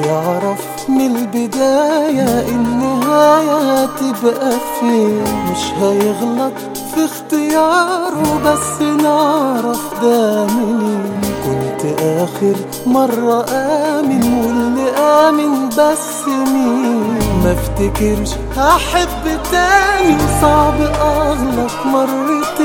يعرف من البداية النهاية هتبقى فين مش هيغلط في اختياره بس نعرف ده منين كنت آخر مرة آمن واللي آمن بس مين ما افتكرش هحب تاني صعب أغلط مرتين